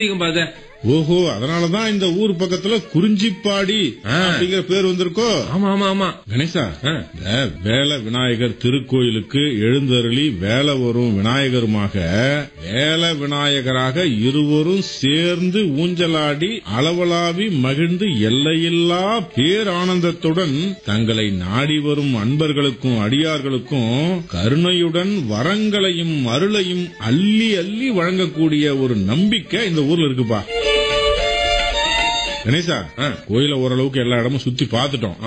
அதிகம் பாத ஓஹோ அதனாலதான் இந்த ஊர் பக்கத்துல குறிஞ்சிப்பாடி ஆ. அப்படிங்கிற பேர் வந்திருக்கோ ஆமா ஆமா ஆமா கணேசா ஆ. இந்த வேல விநாயகர் திருக்கோயிலுக்கு எழுந்தருளி வேலை வரும் விநாயகருமாக வேல விநாயகராக இருவரும் சேர்ந்து ஊஞ்சலாடி அளவலாவி மகிழ்ந்து எல்லையில்லா பேரானந்தத்துடன் தங்களை நாடி வரும் அன்பர்களுக்கும் அடியார்களுக்கும் கருணையுடன் வரங்களையும் அருளையும் அள்ளி அள்ளி வழங்கக்கூடிய ஒரு நம்பிக்கை இந்த ஊர்ல இருக்குப்பா கணேசா ஆ. கோயில ஓரளவுக்கு எல்லா இடமும் சுத்தி பார்த்துட்டோம்